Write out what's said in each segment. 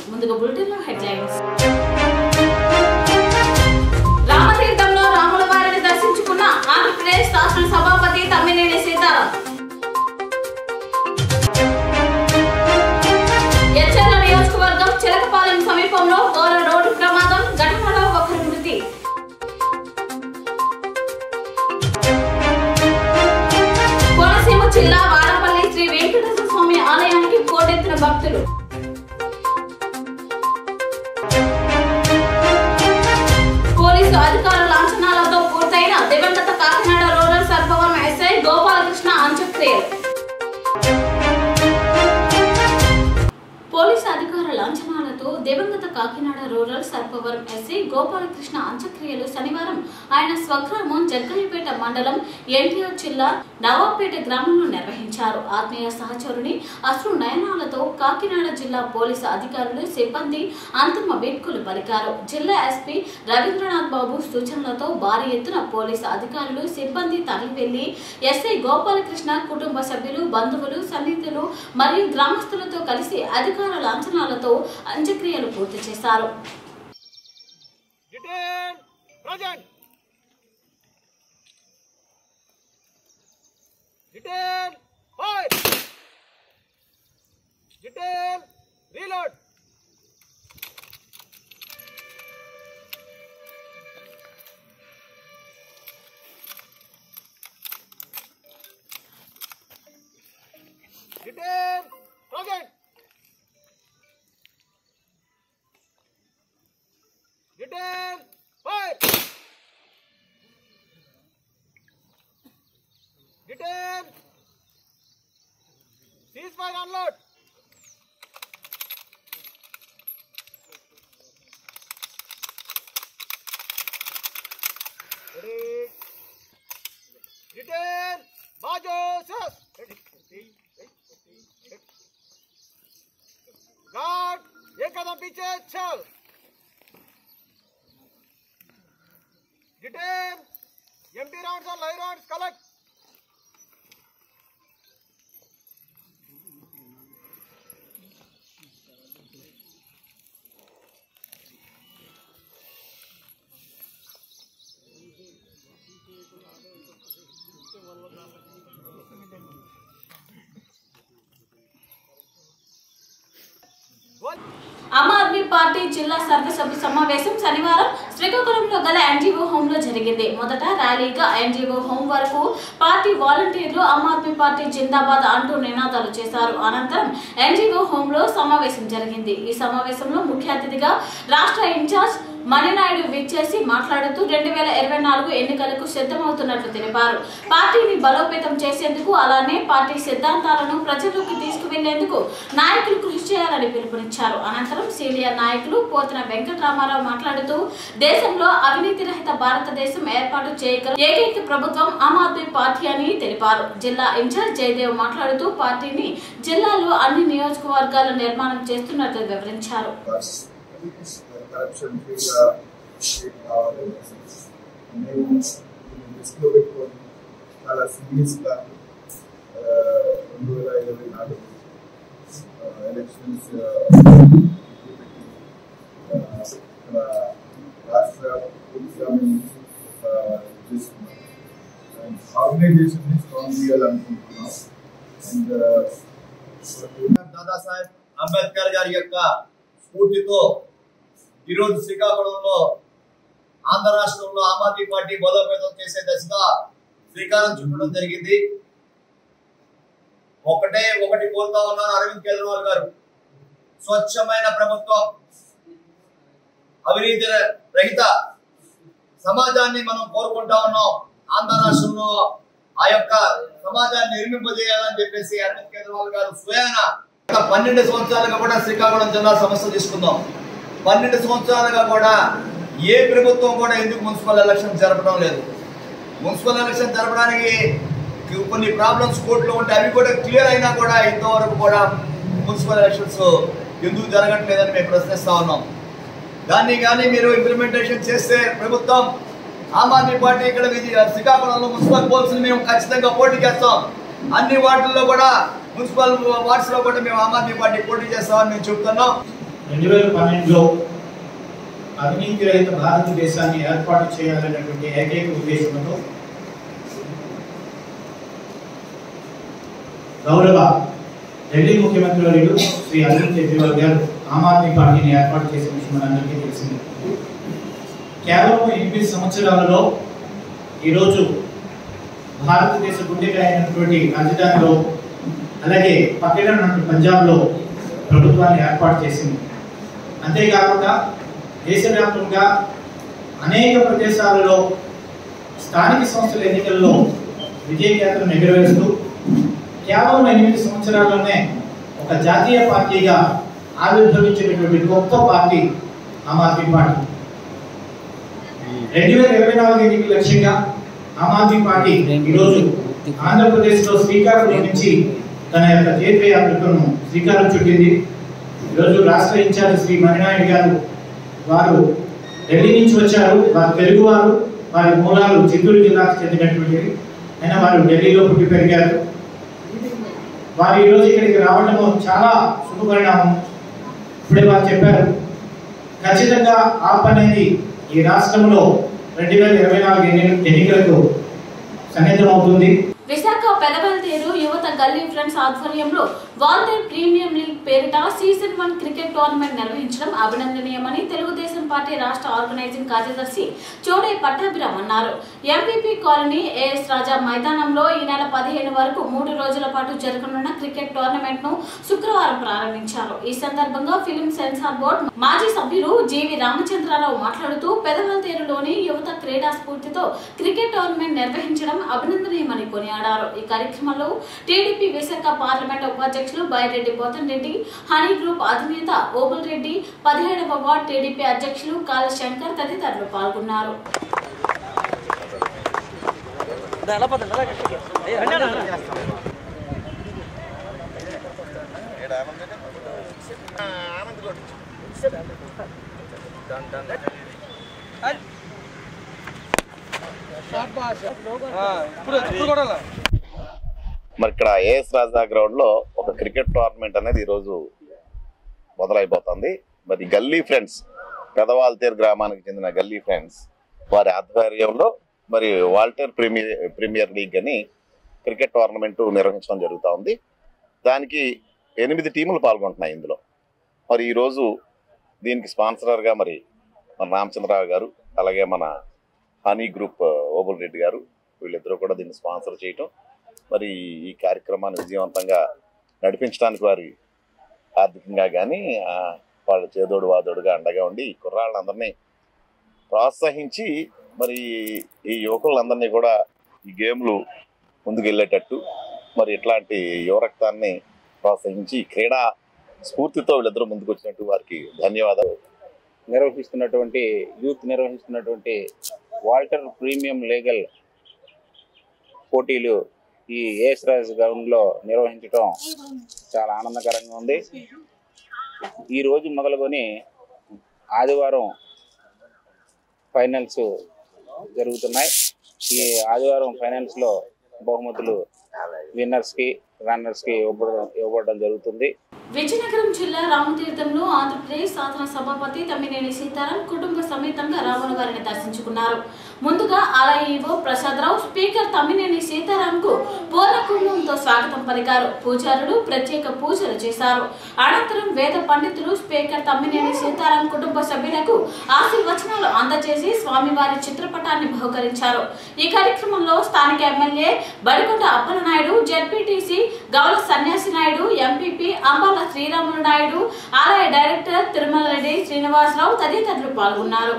ముందుగా బులెటిన్ లో హెడ్లైన్స్ రామతీర్థంలో రాముల వారిని దర్శించుకున్న ఆంధ్రప్రదేశ్ రాష్ట్ర సభాపతి తమ్మినేని సీతారాం ఎచ్చర్ల నియోజకవర్గం చిలకపాలెం సమీపంలో ఘోర రోడ్డు ప్రమాదం ఘటనలో ఒకరు మృతి కోనసీమ జిల్లా వాడపల్లి శ్రీ వెంకటేశ్వర స్వామి ఆలయానికి కోటెత్తిన భక్తులు పోలీసు అధికారుల లాంఛనాలతో పూర్తయిన దివంగత కాకినాడ రూరల్ సర్పవరం ఎస్ఐ గోపాలకృష్ణ అంత్యక్రియలు పోలీసు అధికారుల లాంఛనాలతో దివంగత కాకినాడ రూరల్ సర్పవరం ఎస్ఐ గోపాలకృష్ణ అంత్యక్రియలు శనివారం ఆయన స్వగ్రామం జగ్గయ్యపేట మండలం ఎన్టీఆర్ జిల్లా నవాబ్పేట గ్రామంలో నిర్వహించారు ఆత్మీయ సహచరుని అశ్రు నయనాలతో కాకినాడ జిల్లా పోలీసు అధికారులు సిబ్బంది అంతిమ వేడుకలు పలికారు జిల్లా ఎస్పీ రవీంద్రనాథ్ బాబు సూచనలతో భారీ ఎత్తున పోలీసు అధికారులు సిబ్బంది తరలి వెళ్లి ఎస్ఐ గోపాలకృష్ణ కుటుంబ సభ్యులు బంధువులు సన్నిహితులు మరియు గ్రామస్తులతో కలిసి అధికార లాంఛనాలతో అంత్యక్రియలు పూర్తి చేశారు Detain! Present! Detain! Fire! Detain! Reload! Detain! Present! Detain! Fire! Detain! Ceasefire unload! Ready? Detain! Bajo, sus! Ready? Guard! एक कदम पीछे चल Detain! Empty rounds or live rounds collect. One. Aam Aadmi party జిల్లా సర్వసభ్య సమావేశం శనివారం శ్రీకాకుళంలో గల ఎన్జీఓ హోమ్ లో జరిగింది మొదట ర్యాలీగా ఎన్జీఓ హోమ్ వరకు పార్టీ వాలంటీర్లు ఆమ్ ఆద్మీ పార్టీ జిందాబాద్ అంటూ నినాదాలు చేశారు అనంతరం ఎన్జీఓ హోమ్ లో సమావేశం జరిగింది ఈ సమావేశంలో ముఖ్య అతిథిగా రాష్ట్ర ఇన్ఛార్జ్ మణినాయుడు విచ్చేసి మాట్లాడుతూ రెండు వేల ఇరవై నాలుగు ఎన్నికలకు సిద్ధమవుతున్నట్లు తెలిపారు పార్టీని బలోపేతం చేసేందుకు అలానే పార్టీ సిద్ధాంతాలను ప్రజల్లోకి తీసుకువెళ్లేందుకు నాయకులు కృషి చేయాలని పిలుపునిచ్చారు అనంతరం సీనియర్ నాయకులు పోతన వెంకటరామారావు మాట్లాడుతూ దేశంలో అవినీతి రహిత భారతదేశం ఏర్పాటు చేయగల ఏకైక ప్రభుత్వం ఆమ్ ఆద్మీ పార్టీ అని తెలిపారు జిల్లా ఇన్ఛార్జ్ జయదేవ్ మాట్లాడుతూ పార్టీని జిల్లాలో అన్ని నియోజకవర్గాల నిర్మాణం చేస్తున్నట్లు వివరించారు కరప్షన్ ఫ్రీగా స్టేట్ కావాలి మేము దృష్టిలో పెట్టుకొని చాలా సీరియస్గా రెండు వేల ఇరవై నాలుగు ఎలక్షన్స్ రాష్ట్ర పూర్తిగా మేము చేసుకున్నాం ఆర్గనైజేషన్ స్ట్రాంగ్ చేయాలనుకుంటున్నాం అండ్ దాదాసాహెబ్ అంబేద్కర్ గారి యొక్క స్ఫూర్తితో ఈరోజు శ్రీకాకుళంలో ఆంధ్ర రాష్ట్రంలో ఆమ్ ఆద్మీ పార్టీ బలోపేతం చేసే దశగా శ్రీకారం చుట్టడం జరిగింది ఒకటే ఒకటి కోరుతా ఉన్నారు అరవింద్ కేజ్రీవాల్ గారు స్వచ్ఛమైన ప్రభుత్వం అవినీతి రహిత సమాజాన్ని మనం కోరుకుంటా ఉన్నాం ఆంధ్ర రాష్ట్రంలో ఆ యొక్క సమాజాన్ని నిర్మింపజేయాలని చెప్పేసి అరవింద్ కేజ్రీవాల్ గారు స్వయాన గత పన్నెండు సంవత్సరాలుగా కూడా శ్రీకాకుళం జిల్లా సమస్య తీసుకుందాం పన్నెండు సంవత్సరాలుగా కూడా ఏ ప్రభుత్వం కూడా ఎందుకు మున్సిపల్ ఎలక్షన్ జరపడం లేదు మున్సిపల్ ఎలక్షన్ జరపడానికి కొన్ని ప్రాబ్లమ్స్ కోర్టులో ఉంటే అవి కూడా క్లియర్ అయినా కూడా ఇంతవరకు కూడా మున్సిపల్ ఎలక్షన్స్ ఎందుకు జరగట్లేదని మేము ప్రశ్నిస్తా ఉన్నాం దాన్ని కానీ మీరు ఇంప్లిమెంటేషన్ చేస్తే ప్రభుత్వం ఆమ్ ఆద్మీ పార్టీ ఇక్కడ విజయ శ్రీకాకుళంలో మున్సిపల్ పోల్స్ మేము ఖచ్చితంగా పోటీ చేస్తాం అన్ని వార్డుల్లో కూడా మున్సిపల్ వార్డ్స్ లో కూడా మేము ఆమ్ ఆద్మీ పార్టీ పోటీ చేస్తామని మేము చెప్తున్నాం రెండు వేల పన్నెండులో అవినీతి రహిత భారతదేశాన్ని ఏర్పాటు చేయాలనేటువంటి ఏకైక ఉద్దేశంతో గౌరవ ఢిల్లీ ముఖ్యమంత్రి వర్యులు శ్రీ అరవింద్ కేజ్రీవాల్ గారు ఆమ్ ఆద్మీ పార్టీని ఏర్పాటు చేసిన విషయం మనందరికీ తెలిసింది కేవలం ఎనిమిది సంవత్సరాలలో ఈరోజు భారతదేశ గుండెగా అయినటువంటి రాజధానిలో అలాగే పక్కన ఉన్నటువంటి పంజాబ్లో ప్రభుత్వాన్ని ఏర్పాటు చేసింది అంతేకాకుండా దేశవ్యాప్తంగా అనేక ప్రదేశాలలో స్థానిక సంస్థల ఎన్నికల్లో విజయకేతనం ఎగురవేస్తూ కేవలం ఎనిమిది సంవత్సరాల్లోనే ఒక జాతీయ పార్టీగా ఆవిర్భవించినటువంటి గొప్ప పార్టీ ఆమ్ ఆద్మీ పార్టీ రెండు వేల ఇరవై నాలుగు ఎన్నికల లక్ష్యంగా ఆమ్ ఆద్మీ పార్టీ ఈరోజు ఆంధ్రప్రదేశ్లో శ్రీకాకుళం నుంచి తన యొక్క తీర్థయాత్రను శ్రీకారం చుట్టింది ఈరోజు రాష్ట్ర ఇన్ఛార్జ్ శ్రీ మణినాయుడు గారు వారు ఢిల్లీ నుంచి వచ్చారు వారు తెలుగువారు వారి మూలాలు చిత్తూరు జిల్లాకు చెందినటువంటివి అయినా వారు ఢిల్లీలో పుట్టి పెరిగారు వారు ఈరోజు ఇక్కడికి రావడము చాలా శుభపరిణామం ఇప్పుడే వారు చెప్పారు ఖచ్చితంగా ఆప్ అనేది ఈ రాష్ట్రంలో రెండు వేల ఇరవై నాలుగు ఎన్ని- ఎన్నికలకు సన్నిహితమవుతుంది విశాఖ పెదబెల్తేరు యువత గల్లీ ఫ్రెండ్స్ ఆధ్వర్యంలో వాల్టర్ ప్రీమియం లీగ్ పేరిట సీజన్ వన్ క్రికెట్ టోర్నమెంట్ నిర్వహించడం అభినందనీయమని తెలుగుదేశం పార్టీ రాష్ట్ర ఆర్గనైజింగ్ కార్యదర్శి చోడే పట్టాభిరామ్ అన్నారు ఎంపీపీ కాలనీ ఏఎస్ రాజా మైదానంలో ఈ నెల పదిహేను వరకు మూడు రోజుల పాటు జరగనున్న క్రికెట్ టోర్నమెంట్ ను శుక్రవారం ప్రారంభించారు ఈ సందర్భంగా ఫిలిం సెన్సార్ బోర్డు మాజీ సభ్యులు జీవి రామచంద్రారావు మాట్లాడుతూ పెదవల్తేరులోని యువత క్రీడా స్ఫూర్తితో క్రికెట్ టోర్నమెంట్ నిర్వహించడం అభినందనీయమని కొనియాడారు ఈ కార్యక్రమంలో టీడీపీ విశాఖ పార్లమెంట్ ఉపాధ్యక్షులు బైరెడ్డి పోతన్ రెడ్డి హనీ గ్రూప్ అధినేత ఓబుల్ రెడ్డి పదిహేడవ వార్డ్ టీడీపీ అధ్యక్షులు కాల శంకర్ తదితరులు పాల్గొన్నారు మరి ఇక్కడ ఏఎస్ రాజా గ్రౌండ్ లో ఒక క్రికెట్ టోర్నమెంట్ అనేది ఈ రోజు మొదలైపోతుంది మరి గల్లీ ఫ్రెండ్స్ పెదవాల్తేరు గ్రామానికి చెందిన గల్లీ ఫ్రెండ్స్ వారి ఆధ్వర్యంలో మరి వాల్టర్ ప్రీమియర్ ప్రీమియర్ లీగ్ అని క్రికెట్ టోర్నమెంట్ నిర్వహించడం జరుగుతూ ఉంది దానికి ఎనిమిది టీములు పాల్గొంటున్నాయి ఇందులో మరి ఈరోజు దీనికి స్పాన్సరర్గా మరి మన రామచంద్రరావు గారు అలాగే మన హనీ గ్రూప్ ఓబుల్ రెడ్డి గారు వీళ్ళిద్దరూ కూడా దీన్ని స్పాన్సర్ చేయటం మరి ఈ కార్యక్రమాన్ని విజయవంతంగా నడిపించడానికి వారి ఆర్థికంగా కానీ వాళ్ళ చేదోడు వాదోడుగా అండగా ఉండి ఈ కుర్రాళ్ళందరినీ ప్రోత్సహించి మరి ఈ యువకులందరినీ కూడా ఈ గేమ్లు ముందుకు వెళ్ళేటట్టు మరి ఇట్లాంటి యువరక్తాన్ని ప్రోత్సహించి క్రీడా స్ఫూర్తితో వీళ్ళిద్దరూ ముందుకు వచ్చినట్టు వారికి ధన్యవాదాలు నిర్వహిస్తున్నటువంటి యూత్ నిర్వహిస్తున్నటువంటి వాల్టర్ ప్రీమియం లీగల్ పోటీలు ఈ ఏఎస్ రాజ్ గ్రౌండ్లో నిర్వహించడం చాలా ఆనందకరంగా ఉంది ఈ రోజు మొదలుకొని ఆదివారం ఫైనల్స్ జరుగుతున్నాయి ఈ ఆదివారం ఫైనల్స్లో బహుమతులు విన్నర్స్కి రన్నర్స్కి ఇవ్వబడడం ఇవ్వబడడం జరుగుతుంది విజయనగరం జిల్లా రామతీర్థంలో ఆంధ్రప్రదేశ్ శాసన సభాపతి తమ్మినేని సీతారాం కుటుంబ సమేతంగా రావణ వారిని దర్శించుకున్నారు ముందుగా ఆలయ ఈవో ప్రసాదరావు స్పీకర్ తమ్మినేని సీతారాంకు పూర్ణ కుంభంతో స్వాగతం పలికారు పూజారులు ప్రత్యేక పూజలు చేశారు అనంతరం వేద పండితులు స్పీకర్ తమ్మినేని సీతారాం కుటుంబ సభ్యులకు ఆశీర్వచనాలు అందజేసి స్వామివారి చిత్రపటాన్ని బహుకరించారు ఈ కార్యక్రమంలో స్థానిక MLA Badikonda Appalanaidu ZPTC Gaula Sanyasi Naidu MPP Ambala Sriramulu Naidu ఆలయ డైరెక్టర్ తిరుమల రెడ్డి శ్రీనివాసరావు తదితరులు పాల్గొన్నారు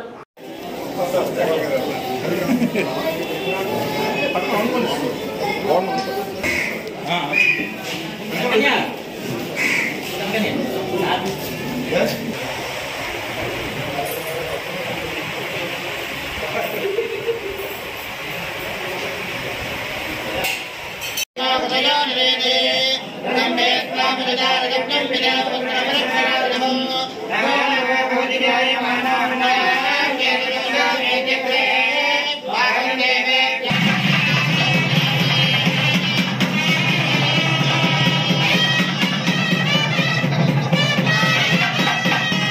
శ్రీ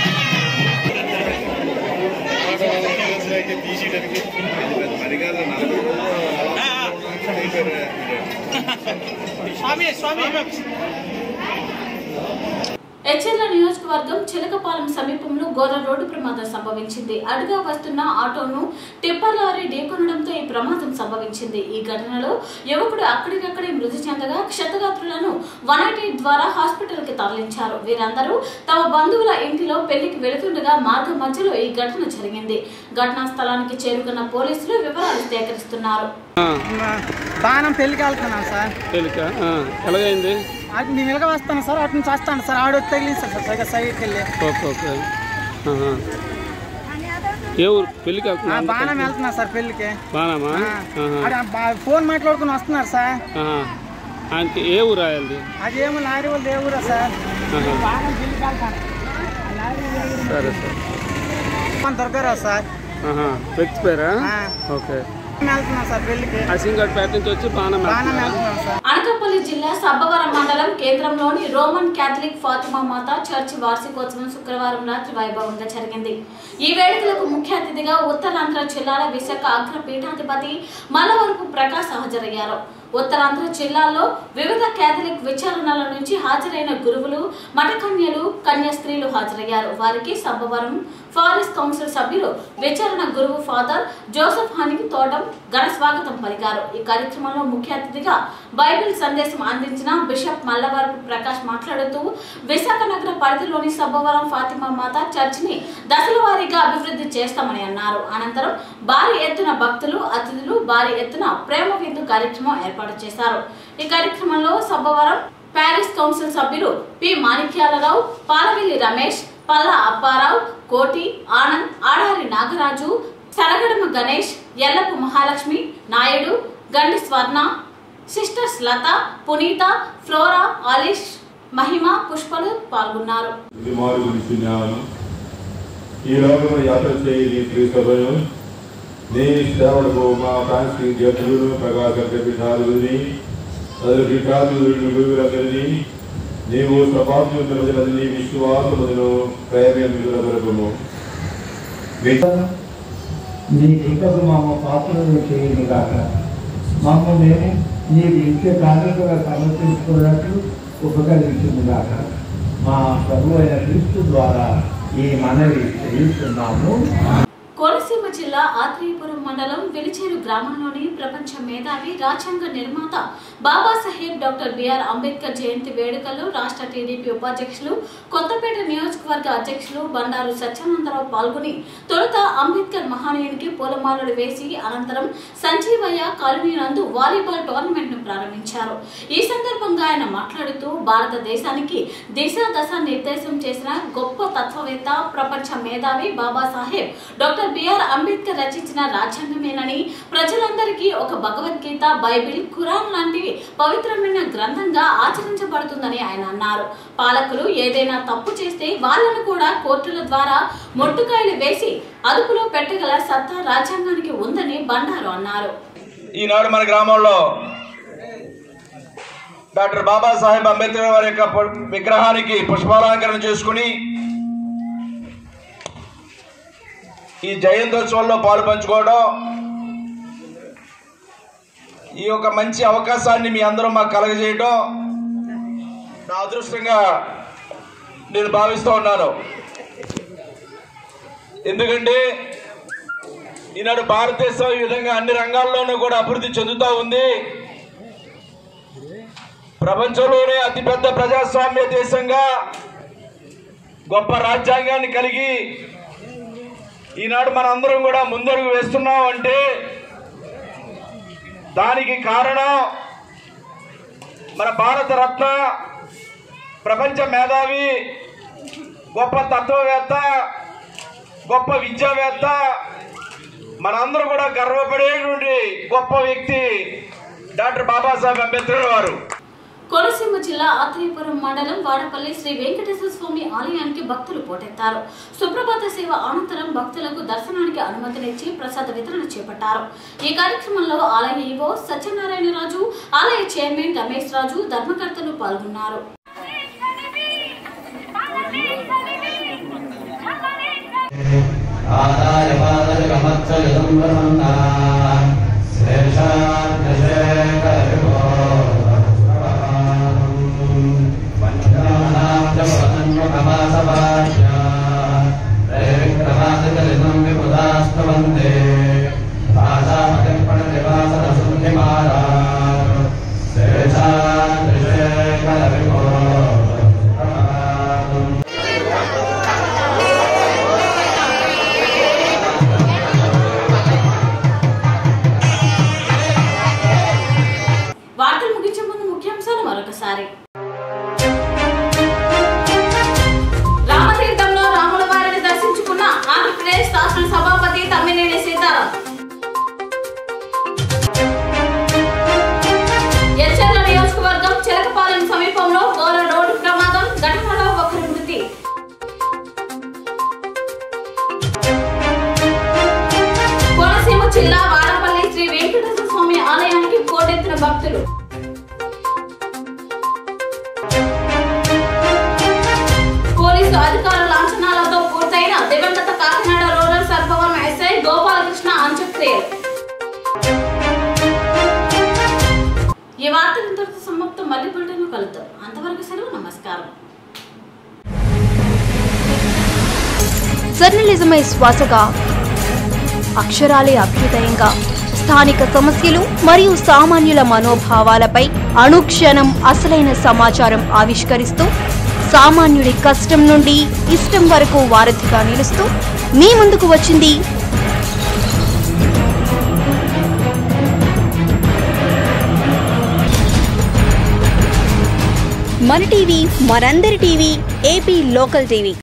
ఎచ్చెర్ల నియోజకవర్గం చిలకపాలెం సమీపంలో ఘోర రోడ్డు ప్రమాదం సంభవించింది అడుగా వస్తున్న ఆటోను టిప్పర్ లారీ ఢీకొనడంతో ఈ ప్రమాదం సంభవించింది ఈ ఘటనలో యువకుడు అక్కడికక్కడే మృతి చెందగా క్షతగాత్రులను వన్ ద్వారా హాస్పిటల్ కి తరలించారు వీరందరూ తమ బంధువుల ఇంటిలో పెళ్లికి వెళుతుండగా మార్గ మధ్యలో ఈ ఘటన జరిగింది ఘటనా స్థలానికి చేరుకున్న పోలీసులు వివరాలు సేకరిస్తున్నారు బాణం పెళ్ళికి వెళ్తున్నాను సార్ తేలిక ఎలాగైంది అటు మేము ఇలాగ వస్తాను సార్ అటు నుంచి వస్తాను సార్ ఆడ తగిలింది సార్ సరిగ్గా సైడ్కి వెళ్ళి ఓకే ఓకే ఆహా. ఏ ఊరు పెళ్ళికి ఆ, వెళ్తున్నా బాణం వెళ్తున్నా సార్ పెళ్ళికి బాణమా ఆ, ఆహా. ఆడ బా- ఫోన్ మాట్లాడుకుని వస్తున్నారు సార్ ఆహా. ఆయనకి ఏ ఊరు రాయాలి అదేమో లారీ వాళ్ళు దేవురా సార్ ఆహా. బాణం పెళ్ళికి వెళ్తాను లారీ దేవుడు సరే సార్ మన దొరకరావు సార్ ఆహా. వ్యక్తి పేరా ఆ. ఓకే వెళ్తున్నాం సార్ పెళ్ళికి అసింగడ్పేట నుంచి వచ్చి బాణం బాణం వెళ్తున్నారా? వెళ్తున్నాం సార్ అనకాపల్లి జిల్లా సబ్బవరం మండలం కేంద్రంలోని రోమన్ క్యాథలిక్ ఫాతిమా మాత చర్చి వార్షికోత్సవం శుక్రవారం రాత్రి వైభవంగా జరిగింది ఈ వేడుకలకు ముఖ్య అతిథిగా ఉత్తరాంధ్ర జిల్లాల విశాఖ అగ్ర పీఠాధిపతి మల్లవరపు ప్రకాశ్ హాజరయ్యారు ఉత్తరాంధ్ర జిల్లాల్లో వివిధ కేథలిక్ విచారణల నుంచి హాజరైన గురువులు మఠకన్యలు కన్యాస్త్రీలు హాజరయ్యారు వారికి సబ్బవరం ఫారెస్ట్ కౌన్సిల్ సభ్యులు విచారణ గురువు ఫాదర్ జోసెఫ్ హనికి తోటం ఘన స్వాగతం పలికారు ఈ కార్యక్రమంలో ముఖ్య అతిథిగా బైబిల్ సందేశం అందించిన బిషప్ మల్లవరపు ప్రకాష్ మాట్లాడుతూ విశాఖ నగర పరిధిలోని సబ్బవరం ఫాతిమా మాత చర్చిని దశల వారీగా అభివృద్ధి చేస్తామని అన్నారు అనంతరం భారీ ఎత్తున భక్తులు అతిథులు భారీ ఎత్తున ప్రేమ విందు కార్యక్రమం ఏర్పాటు చేశారు ఈ కార్యక్రమంలో సబ్బవరం ప్యారిస్ కౌన్సిల్ సభ్యులు పి మాణిక్యాలరావు పాలవెల్లి రమేష్ పల్లా అప్పారావు కోటి ఆనంద్ ఆడారి నాగరాజు సరగడమ గణేష్ ఎల్లపు మహాలక్ష్మి నాయుడు గండి స్వర్ణ సిస్టర్స్ లత పునీత ఫ్లోరా ఆలిష్ మహిమ పుష్పలు పాల్గొన్నారు ఇది మారు గురించి జ్ఞానం ఈ లోకంలో యాత్ర చేయి క్రీస్తు నీ సేవలకు మా ఫ్రాన్స్కి జడ్జులు ప్రకాశం పిఠాలుని అదే పీఠాలుని నీవు సపాత్మ ప్రజలని విశ్వాసములను ప్రేమ నీ కృపకు మమ్మ పాత్రలు చేయను కాక మమ్మ మేము నీకు నిత్య కానుకగా సమర్పించుకున్నట్లు ఉపకరించును గాక మా ప్రభు అయిన క్రీస్తు ద్వారా ఈ మనవి చేస్తున్నాము కోనసీమ జిల్లా ఆత్రేయపురం మండలం వెలిచేరు గ్రామంలోని ప్రపంచ మేధావి రాజ్యాంగ నిర్మాత బాబాసాహెబ్ డాక్టర్ బిఆర్ అంబేద్కర్ జయంతి వేడుకల్లో రాష్ట్ర టీడీపీ ఉపాధ్యక్షులు కొత్తపేట నియోజకవర్గ అధ్యక్షులు బండారు సత్యానందరావు పాల్గొని తొలుత అంబేద్కర్ మహానీయునికి పూలమాలలు వేసి అనంతరం సంజీవయ్య కాలనీ నందు వాలీబాల్ టోర్నమెంట్ ను ప్రారంభించారు ఈ సందర్భంగా ఆయన మాట్లాడుతూ భారతదేశానికి దిశ దశ నిర్దేశం చేసిన గొప్ప తత్వవేత్త ప్రపంచ మేధావి బాబాసాహెబ్ డాక్టర్ బిఆర్ అంబేద్కర్ రచించిన రాజ్యాంగమేనని ప్రజలందరికీ ఒక భగవద్గీత బైబిల్ ఖురాన్ లాంటివి పవిత్రమైన గ్రంథంగా ఆచరించబడుతుందని ఆయన అన్నారు పాలకులు ఏదైనా తప్పు చేస్తే వాళ్ళను కూడా కోర్టుల ద్వారా మొట్టుకాయలు వేసి అదుపులో పెట్టగల సత్తా రాజ్యాంగానికి ఉందని బండారు అన్నారు ఈనాడు మన గ్రామంలో డాక్టర్ బాబాసాహెబ్ అంబేద్కర్ వారి యొక్క పు- విగ్రహానికి పుష్పాలంకరణ చేసుకుని ఈ జయంతోత్సవంలో పాలు పంచుకోవడం ఈ యొక్క మంచి అవకాశాన్ని మీ అందరూ మాకు కలగజేయడం నా అదృష్టంగా నేను భావిస్తూ ఉన్నాను ఎందుకంటే ఈనాడు భారతదేశం ఈ విధంగా అన్ని రంగాల్లోనూ కూడా అభివృద్ధి చెందుతూ ఉంది ప్రపంచంలోనే అతిపెద్ద ప్రజాస్వామ్య దేశంగా గొప్ప రాజ్యాంగాన్ని కలిగి ఈనాడు మనందరం కూడా ముందడుగు వేస్తున్నాం అంటే దానికి కారణం మన భారత రత్న ప్రపంచ మేధావి గొప్ప తత్వవేత్త గొప్ప విద్యావేత్త మనందరూ కూడా గర్వపడేటువంటి గొప్ప వ్యక్తి డాక్టర్ బాబాసాహెబ్ అంబేద్కర్ వారు కోనసీమ జిల్లా ఆత్రేయపురం మండలం వాడపల్లి శ్రీ వెంకటేశ్వర స్వామి ఆలయానికి భక్తులు పోటెత్తారు సుప్రభాత సేవ అనంతరం భక్తులకు దర్శనానికి అనుమతినిచ్చి ప్రసాద వితరణ చేపట్టారు ఈ కార్యక్రమంలో ఆలయ ఈవో సత్యనారాయణరాజు ఆలయ చైర్మన్ రమేష్ రాజు ధర్మకర్తలు పాల్గొన్నారు ఆదాయ జిల్లా వాడపల్లి శ్రీ వెంకటేశ్వర స్వామి ఆలయానికి పోటెత్తిన భక్తులు పోలీసు అధికారుల లాంఛనాలతో పూర్తయిన దివంగత కాకినాడ రూరల్ సర్పవరం ఎస్ఐ గోపాలకృష్ణ అంత్యక్రియలు ఈ వార్తలు ఇంతటితో సమాప్తం మళ్ళీ బులెటిన్ కలుద్దాం అంతవరకు సెలవు నమస్కారం జర్నలిజమే శ్వాసగా అక్షరాలే అభ్యుదయంగా స్థానిక సమస్యలు మరియు సామాన్యుల మనోభావాలపై అనుక్షణం అసలైన సమాచారం ఆవిష్కరిస్తూ సామాన్యుడి కష్టం నుండి ఇష్టం వరకు వారధిగా నిలుస్తూ మీ ముందుకు వచ్చింది మన టీవీ మనందరి టీవీ ఏపీ లోకల్ టీవీ